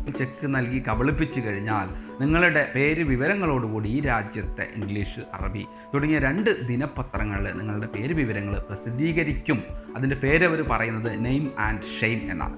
check നൽകി കബളിപ്പിച്ചു കഴിഞ്ഞാൽ നിങ്ങളുടെ പേര് വിവരങ്ങളോടുകൂടി ഈ രാജ്യത്തെ ഇംഗ്ലീഷ് അറബി തുടങ്ങിയ രണ്ട് ദിനപത്രങ്ങളിൽ നിങ്ങളുടെ പേര് വിവരങ്ങൾ പ്രസിദ്ധീകരിക്കും അതിൻ്റെ പേര് അവർ പറയുന്നത് നെയിം ആൻഡ് ഷെയിം എന്നാണ്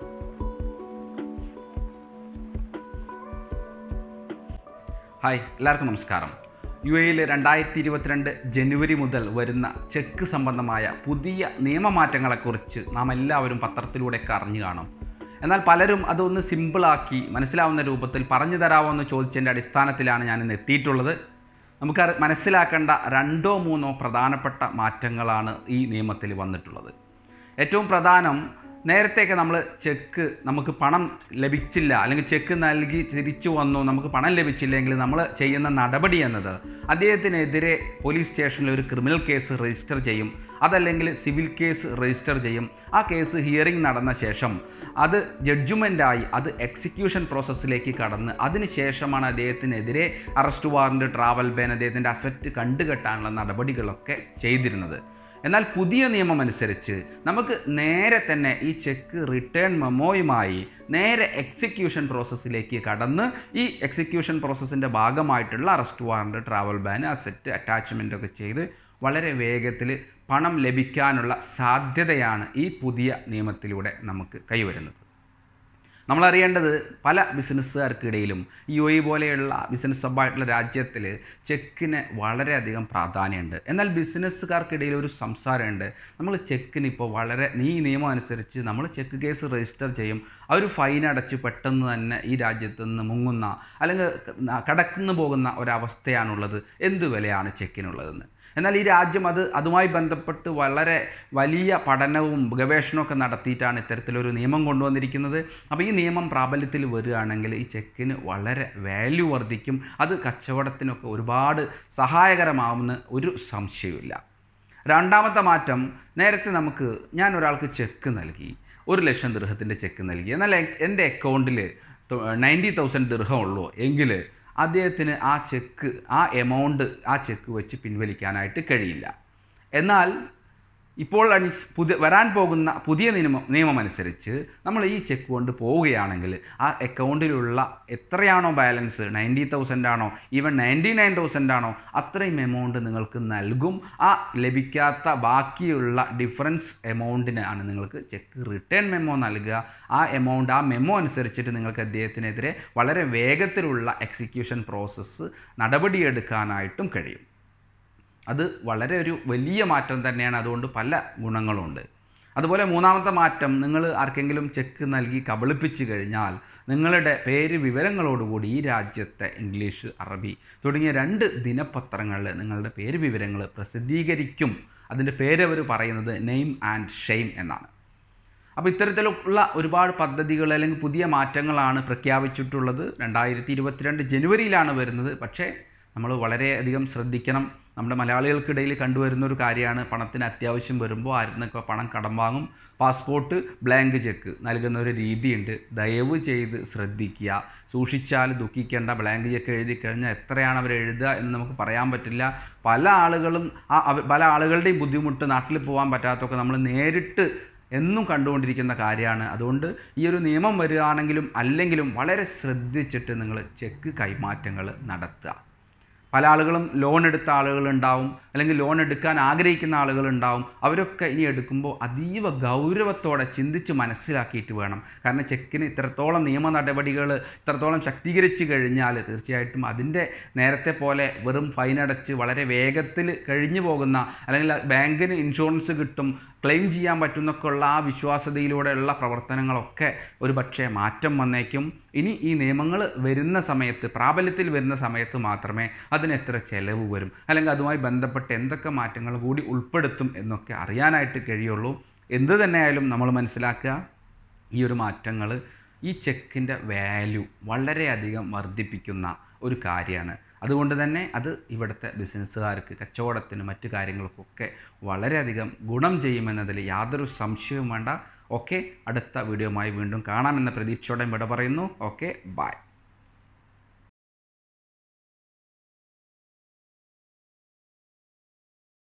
ഹായ് എല്ലാവർക്കും നമസ്കാരം യു എയിൽ രണ്ടായിരത്തി ഇരുപത്തിരണ്ട് ജനുവരി മുതൽ വരുന്ന ചെക്ക് സംബന്ധമായ പുതിയ നിയമമാറ്റങ്ങളെക്കുറിച്ച് നാം എല്ലാവരും പത്രത്തിലൂടെയൊക്കെ അറിഞ്ഞു കാണും എന്നാൽ പലരും അതൊന്ന് സിമ്പിളാക്കി മനസ്സിലാവുന്ന രൂപത്തിൽ പറഞ്ഞു തരാമോ എന്ന് ചോദിച്ചതിൻ്റെ അടിസ്ഥാനത്തിലാണ് ഞാൻ ഇന്ന് എത്തിയിട്ടുള്ളത് നമുക്ക് അറി- മനസ്സിലാക്കേണ്ട രണ്ടോ മൂന്നോ പ്രധാനപ്പെട്ട മാറ്റങ്ങളാണ് ഈ നിയമത്തിൽ വന്നിട്ടുള്ളത് ഏറ്റവും പ്രധാനം നേരത്തെയൊക്കെ നമ്മൾ ചെക്ക് നമുക്ക് പണം ലഭിച്ചില്ല അല്ലെങ്കിൽ ചെക്ക് നൽകി തിരിച്ചു വന്നു നമുക്ക് പണം ലഭിച്ചില്ലെങ്കിൽ നമ്മൾ ചെയ്യുന്ന നടപടി എന്നത് അദ്ദേഹത്തിനെതിരെ പോലീസ് സ്റ്റേഷനിൽ ഒരു ക്രിമിനൽ കേസ് രജിസ്റ്റർ ചെയ്യും അതല്ലെങ്കിൽ സിവിൽ കേസ് രജിസ്റ്റർ ചെയ്യും ആ കേസ് ഹിയറിംഗ് നടന്ന ശേഷം അത് ജഡ്ജ്മെൻ്റായി അത് എക്സിക്യൂഷൻ പ്രോസസ്സിലേക്ക് കടന്ന് അതിനുശേഷമാണ് അദ്ദേഹത്തിനെതിരെ അറസ്റ്റ് വാറൻറ്റ് ട്രാവൽ ബാൻ അദ്ദേഹത്തിൻ്റെ അസറ്റ് കണ്ടുകെട്ടാനുള്ള നടപടികളൊക്കെ ചെയ്തിരുന്നത് എന്നാൽ പുതിയ നിയമം അനുസരിച്ച് നമുക്ക് നേരെ തന്നെ ഈ ചെക്ക് റിട്ടേൺ മെമ്മോയുമായി നേരെ എക്സിക്യൂഷൻ പ്രോസസ്സിലേക്ക് കടന്ന് ഈ എക്സിക്യൂഷൻ പ്രോസസ്സിൻ്റെ ഭാഗമായിട്ടുള്ള arrest warrant travel ban asset attachment ഒക്കെ ചെയ്ത് വളരെ വേഗത്തിൽ പണം ലഭിക്കാനുള്ള സാധ്യതയാണ് ഈ പുതിയ നിയമത്തിലൂടെ നമുക്ക് കൈവരുന്നത് നമ്മളറിയേണ്ടത് പല ബിസിനസ്സുകാർക്കിടയിലും യു എ പോലെയുള്ള ബിസിനസ് സബ്ബായിട്ടുള്ള രാജ്യത്തിൽ ചെക്കിന് വളരെയധികം പ്രാധാന്യമുണ്ട് എന്നാൽ ബിസിനസ്സുകാർക്കിടയിൽ ഒരു സംസാരമുണ്ട് നമ്മൾ ചെക്കിന് ഇപ്പോൾ വളരെ ഈ നിയമം അനുസരിച്ച് നമ്മൾ ചെക്ക് കേസ് രജിസ്റ്റർ ചെയ്യും ആ ഒരു ഫൈൻ അടച്ച് പെട്ടെന്ന് തന്നെ ഈ രാജ്യത്ത് നിന്ന് മുങ്ങുന്ന അല്ലെങ്കിൽ കടക്കുന്നു പോകുന്ന ഒരവസ്ഥയാണുള്ളത് എന്ത് വിലയാണ് ചെക്കിനുള്ളതെന്ന് എന്നാൽ ഈ രാജ്യം അത് അതുമായി ബന്ധപ്പെട്ട് വളരെ വലിയ പഠനവും ഗവേഷണമൊക്കെ നടത്തിയിട്ടാണ് ഇത്തരത്തിലൊരു നിയമം കൊണ്ടുവന്നിരിക്കുന്നത് അപ്പോൾ ഈ നിയമം പ്രാബല്യത്തിൽ വരികയാണെങ്കിൽ ഈ ചെക്കിന് വളരെ വാല്യൂ വർദ്ധിക്കും അത് കച്ചവടത്തിനൊക്കെ ഒരുപാട് സഹായകരമാവുന്ന ഒരു സംശയമില്ല രണ്ടാമത്തെ മാറ്റം നേരത്തെ നമുക്ക് ഞാൻ ഒരാൾക്ക് ചെക്ക് നൽകി ഒരു ലക്ഷം ദൃഹത്തിൻ്റെ ചെക്ക് നൽകി എന്നാൽ എ- എൻ്റെ അക്കൗണ്ടിൽ നയൻറ്റി തൗസൻഡ് ദൃഹം ഉള്ളൂ എങ്കിൽ അദ്ദേഹത്തിന് ആ ചെക്ക് ആ എമൗണ്ട് ആ ചെക്ക് വെച്ച് പിൻവലിക്കാനായിട്ട് കഴിയില്ല എന്നാൽ ഇപ്പോൾ അനുസ് പുതിയ വരാൻ പോകുന്ന പുതിയ നിയമം നിയമം അനുസരിച്ച് നമ്മൾ ഈ ചെക്ക് കൊണ്ട് പോവുകയാണെങ്കിൽ ആ അക്കൗണ്ടിലുള്ള എത്രയാണോ ബാലൻസ് നയൻറ്റി തൗസൻഡ് ആണോ ഈവൻ നയൻറ്റി നയൻ തൗസൻഡ് ആണോ അത്രയും എമൗണ്ട് നിങ്ങൾക്ക് നൽകും ആ ലഭിക്കാത്ത ബാക്കിയുള്ള ഡിഫറൻസ് എമൗണ്ടിനാണ് നിങ്ങൾക്ക് ചെക്ക് റിട്ടേൺ മെമ്മോ നൽകുക ആ എമൗണ്ട് ആ മെമ്മോ അനുസരിച്ചിട്ട് നിങ്ങൾക്ക് അദ്ദേഹത്തിനെതിരെ വളരെ വേഗത്തിലുള്ള എക്സിക്യൂഷൻ പ്രോസസ്സ് നടപടിയെടുക്കാനായിട്ടും കഴിയും അത് വളരെ ഒരു വലിയ മാറ്റം തന്നെയാണ് അതുകൊണ്ട് പല ഗുണങ്ങളുണ്ട് അതുപോലെ മൂന്നാമത്തെ മാറ്റം നിങ്ങൾ ആർക്കെങ്കിലും ചെക്ക് നൽകി കബളിപ്പിച്ചു കഴിഞ്ഞാൽ നിങ്ങളുടെ പേര് വിവരങ്ങളോടുകൂടി ഈ രാജ്യത്തെ ഇംഗ്ലീഷ് അറബി തുടങ്ങിയ രണ്ട് ദിനപത്രങ്ങളിൽ നിങ്ങളുടെ പേര് വിവരങ്ങൾ പ്രസിദ്ധീകരിക്കും അതിൻ്റെ പേര് അവർ പറയുന്നത് നെയിം ആൻഡ് ഷെയിം എന്നാണ് അപ്പോൾ ഇത്തരത്തിലുള്ള ഒരുപാട് പദ്ധതികൾ അല്ലെങ്കിൽ പുതിയ മാറ്റങ്ങളാണ് പ്രഖ്യാപിച്ചിട്ടുള്ളത് രണ്ടായിരത്തി ഇരുപത്തിരണ്ട് ജനുവരിയിലാണ് വരുന്നത് പക്ഷേ നമ്മൾ വളരെയധികം ശ്രദ്ധിക്കണം നമ്മുടെ മലയാളികൾക്കിടയിൽ കണ്ടുവരുന്ന ഒരു കാര്യമാണ് പണത്തിന് അത്യാവശ്യം വരുമ്പോൾ ആരുന്നൊക്കെ പണം കടം വാങ്ങും പാസ്പോർട്ട് ബ്ലാങ്ക് ചെക്ക് നൽകുന്ന ഒരു രീതിയുണ്ട് ദയവ് ചെയ്ത് ശ്രദ്ധിക്കുക സൂക്ഷിച്ചാൽ ദുഃഖിക്കേണ്ട ബ്ലാങ്ക് ചെക്ക് എഴുതി കഴിഞ്ഞാൽ എത്രയാണ് അവർ എഴുതുക എന്ന് നമുക്ക് പറയാൻ പറ്റില്ല പല ആളുകളും ആ അവ- പല ആളുകളുടെയും ബുദ്ധിമുട്ട് നാട്ടിൽ പോകാൻ പറ്റാത്തൊക്കെ നമ്മൾ നേരിട്ട് എന്നും കണ്ടുകൊണ്ടിരിക്കുന്ന കാര്യമാണ് അതുകൊണ്ട് ഈ ഒരു നിയമം വരികയാണെങ്കിലും അല്ലെങ്കിലും വളരെ ശ്രദ്ധിച്ചിട്ട് നിങ്ങൾ ചെക്ക് കൈമാറ്റങ്ങൾ നടത്തുക പല ആളുകളും ലോൺ എടുത്ത ആളുകളുണ്ടാവും അല്ലെങ്കിൽ ലോൺ എടുക്കാൻ ആഗ്രഹിക്കുന്ന ആളുകളുണ്ടാവും അവരൊക്കെ ഇനി എടുക്കുമ്പോൾ അതീവ ഗൗരവത്തോടെ ചിന്തിച്ച് മനസ്സിലാക്കിയിട്ട് വേണം കാരണം ചെക്കിന് ഇത്രത്തോളം നിയമ നടപടികൾ ഇത്രത്തോളം ശക്തീകരിച്ച് കഴിഞ്ഞാൽ തീർച്ചയായിട്ടും അതിൻ്റെ നേരത്തെ പോലെ വെറും ഫൈൻ അടച്ച് വളരെ വേഗത്തിൽ കഴിഞ്ഞു പോകുന്ന അല്ലെങ്കിൽ ബാങ്കിന് ഇൻഷുറൻസ് കിട്ടും ക്ലെയിം ചെയ്യാൻ പറ്റുന്നൊക്കെ ഉള്ള ആ വിശ്വാസതയിലൂടെയുള്ള പ്രവർത്തനങ്ങളൊക്കെ ഒരു പക്ഷേ മാറ്റം വന്നേക്കും ഇനി ഈ നിയമങ്ങൾ വരുന്ന സമയത്ത് പ്രാബല്യത്തിൽ വരുന്ന സമയത്ത് മാത്രമേ അതിന് എത്ര ചെലവ് വരും അല്ലെങ്കിൽ അതുമായി ബന്ധപ്പെട്ട് എന്തൊക്കെ മാറ്റങ്ങൾ കൂടി ഉൾപ്പെടുത്തും എന്നൊക്കെ അറിയാനായിട്ട് കഴിയുള്ളൂ എന്ത് തന്നെയായാലും നമ്മൾ മനസ്സിലാക്കുക ഈ ഒരു മാറ്റങ്ങൾ ഈ ചെക്കിൻ്റെ വാല്യൂ വളരെയധികം വർദ്ധിപ്പിക്കുന്ന ഒരു കാര്യമാണ് അതുകൊണ്ട് തന്നെ അത് ഇവിടുത്തെ ബിസിനസ്സുകാർക്ക് കച്ചവടത്തിന് മറ്റു കാര്യങ്ങൾക്കൊക്കെ വളരെയധികം ഗുണം ചെയ്യുമെന്നതിൽ യാതൊരു സംശയവും വേണ്ട ഓക്കെ അടുത്ത വീഡിയോയുമായി വീണ്ടും കാണാമെന്ന പ്രതീക്ഷയോടെ വിട പറയുന്നു ഓക്കെ ബൈ